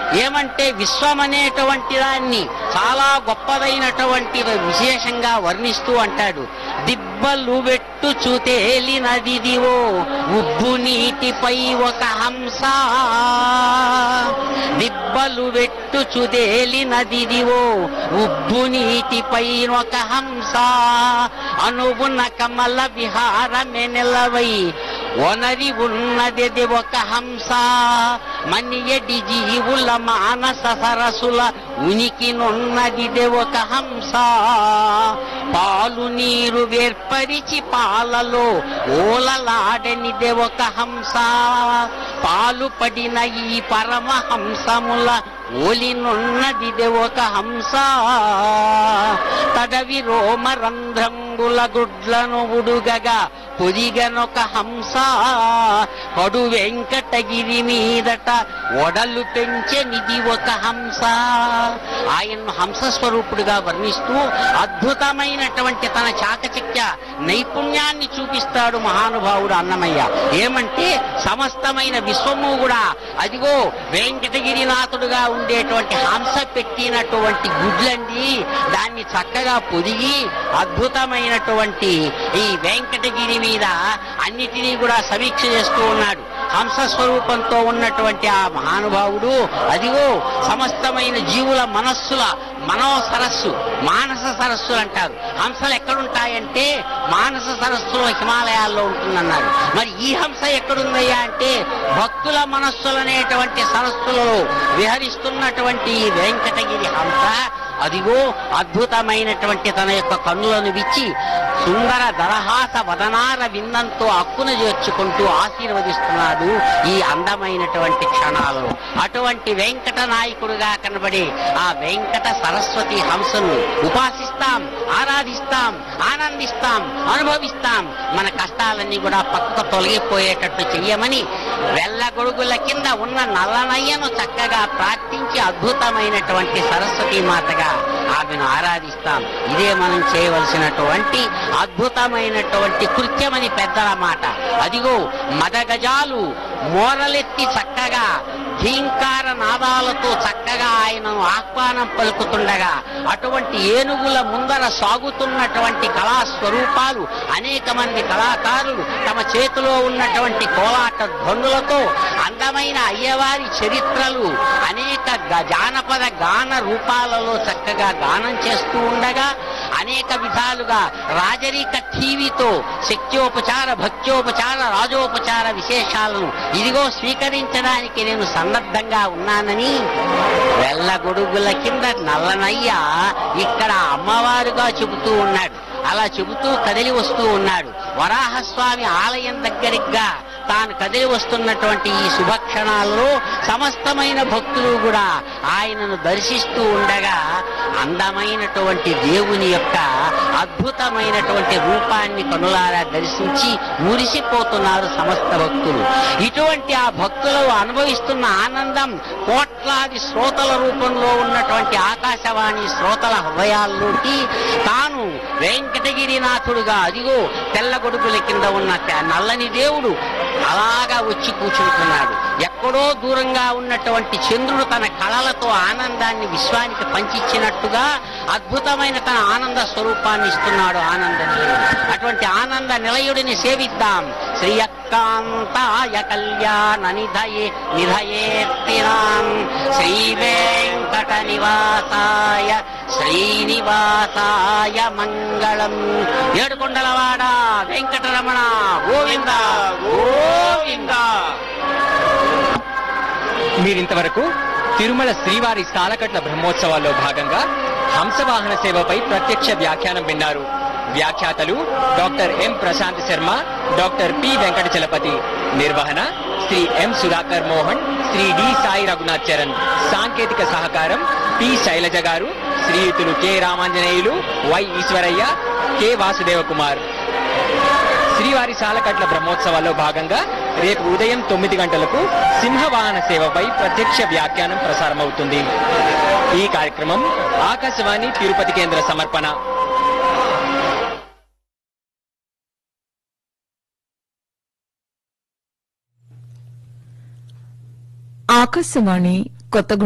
ఏమంటే విశ్వం అనేటువంటి దాన్ని చాలా గొప్పదైనటువంటి విశేషంగా వర్ణిస్తూ అంటాడు దిబ్బలు వెట్టు చూతేలినదిదివో ఉబ్బు నీటిపై ఒక హంస దిబ్బలు వెట్టు చుదేలినదిదివో ఉబ్బు నీటిపై ఒక హంస అనువున కమల విహారమే నిలవై ఒనరి ఉన్నది ఒక హంస మనియడి జీవుల మానస సరసుల ఉనికినున్నది ఒక హంస పాలు నీరు వేర్పరిచి పాలలో ఓలలాడనిదే ఒక హంస పాలు పడిన ఈ పరమహంసముల ఓలినున్నదిదే ఒక హంస తడవి రోమరంధ్రంబుల గుడ్లను ఉడుగగా పొదిగనొక హంస కడు వెంకటగిరి మీదట ఒడలు పెంచెనిది ఒక హంస ఆయన్ను హంస స్వరూపుడుగా వర్ణిస్తూ అద్భుతమైనటువంటి తన చాకచక్య నైపుణ్యాన్ని చూపిస్తాడు మహానుభావుడు అన్నమయ్య ఏమంటే సమస్తమైన విశ్వము కూడా అదిగో వెంకటగిరినాథుడుగా ఉండేటువంటి హంస పెట్టినటువంటి గుడ్లండి దాన్ని చక్కగా పొదిగి అద్భుతమైనటువంటి ఈ వెంకటగిరి మీద అన్నిటినీ కూడా సమీక్ష చేస్తూ ఉన్నాడు హంస స్వరూపంతో ఉన్నటువంటి ఆ మహానుభావుడు అదిగో సమస్తమైన జీవుల మనస్సుల మనో సరస్సు మానస సరస్సు అంటారు హంసలు ఎక్కడుంటాయంటే మానస సరస్సులో హిమాలయాల్లో ఉంటుందన్నారు మరి ఈ హంస ఎక్కడుందయ్యా అంటే భక్తుల మనస్సులనేటువంటి సరస్సులలో విహరిస్తున్నటువంటి ఈ వెంకటగిరి హంస అదిగో అద్భుతమైనటువంటి తన యొక్క కన్నులను విచ్చి సుందర దరహాస వదనార విన్నంతో అక్కున చేర్చుకుంటూ ఆశీర్వదిస్తున్నాడు ఈ అందమైనటువంటి క్షణాలలో అటువంటి వెంకట నాయకుడుగా కనబడే ఆ వెంకట సరస్వతి హంసను ఉపాసిస్తాం ఆరాధిస్తాం ఆనందిస్తాం అనుభవిస్తాం మన కష్టాలన్నీ కూడా పక్కకు తొలగిపోయేటట్టు చెయ్యమని వెళ్ళగొడుగుల కింద ఉన్న నల్లనయ్యను చక్కగా ప్రార్థించి అద్భుతమైనటువంటి సరస్వతి మాతగా ఆమెను ఆరాధిస్తాం ఇదే మనం చేయవలసినటువంటి అద్భుతమైనటువంటి కృత్యమని పెద్దల మాట అదిగో మదగజాలు మోరలెత్తి చక్కగా ఝీంకార నాదాలతో చక్కగా ఆయనను ఆహ్వానం పలుకుతుండగా అటువంటి ఏనుగుల ముందర సాగుతున్నటువంటి కళా స్వరూపాలు అనేక మంది కళాకారులు తమ చేతిలో ఉన్నటువంటి కోలాట ధ్వనులతో అందమైన అయ్యవారి చరిత్రలు అనేక గ- జానపద గాన రూపాలలో చక్కగా గానం చేస్తూ ఉండగా అనేక విధాలుగా రాజరిక టీవీతో శక్త్యోపచార భక్త్యోపచార రాజోపచార విశేషాలను ఇదిగో స్వీకరించడానికి నేను సన్నద్ధంగా ఉన్నానని వెళ్ళగొడుగుల కింద నల్లనయ్య ఇక్కడ అమ్మవారుగా చెబుతూ ఉన్నాడు అలా చెబుతూ కదిలి వస్తూ ఉన్నాడు వరాహస్వామి ఆలయం దగ్గరిగా తాను కదిలి వస్తున్నటువంటి ఈ శుభక్షణాల్లో సమస్తమైన భక్తులు కూడా ఆయనను దర్శిస్తూ ఉండగా అందమైనటువంటి దేవుని యొక్క అద్భుతమైనటువంటి రూపాన్ని కనులారా దర్శించి మురిసిపోతున్నారు సమస్త భక్తులు ఇటువంటి ఆ భక్తులు అనుభవిస్తున్న ఆనందం కోట్లాది శ్రోతల రూపంలో ఉన్నటువంటి ఆకాశవాణి శ్రోతల హృదయాల్లోకి తాను వెంకటగిరినాథుడుగా అదిగో తెల్లగొడుగుల కింద ఉన్న త- నల్లని దేవుడు అలాగా వచ్చి కూర్చుంటున్నాడు ఎక్కడో దూరంగా ఉన్నటువంటి చంద్రుడు తన కళలతో ఆనందాన్ని విశ్వానికి పంచిచ్చినట్టుగా అద్భుతమైన తన ఆనంద స్వరూపాన్ని ఇస్తున్నాడు ఆనంద నిలయుడు అటువంటి ఆనంద నిలయుడిని సేవిద్దాం శ్రీయకాంతాయ కళ్యాణ నిధయే నిధయేర్తినాం శ్రీ వెంకట నివాసాయ శ్రీనివాసాయ మంగళం ఏడుకొండలవాడ వెంకటరమణ గోవింద గోవింద మీరింతవరకు తిరుమల శ్రీవారి సాలకట్ల బ్రహ్మోత్సవాల్లో భాగంగా హంసవాహన సేవపై ప్రత్యక్ష వ్యాఖ్యానం విన్నారు వ్యాఖ్యాతలు doctor M Prashant Sharma doctor P Venkata Chalapathi నిర్వహణ శ్రీ ఎం సుధాకర్ మోహన్ శ్రీ డి సాయి రఘునాథ్ చరణ్ సాంకేతిక సహకారం పి శైలజ గారు శ్రీయుతులు K Ramanjaneyulu Y Eshwaraiah K Vasudeva Kumar శ్రీవారి సాలకట్ల బ్రహ్మోత్సవాల్లో భాగంగా రేపు ఉదయం తొమ్మిది గంటలకు సింహవాహన సేవపై ప్రత్యక్ష వ్యాఖ్యానం ప్రసారమవుతుంది ఈ కార్యక్రమం ఆకాశవాణి తిరుపతి కేంద్ర సమర్పణ ఆకాశవాణి కొత్తగూడెం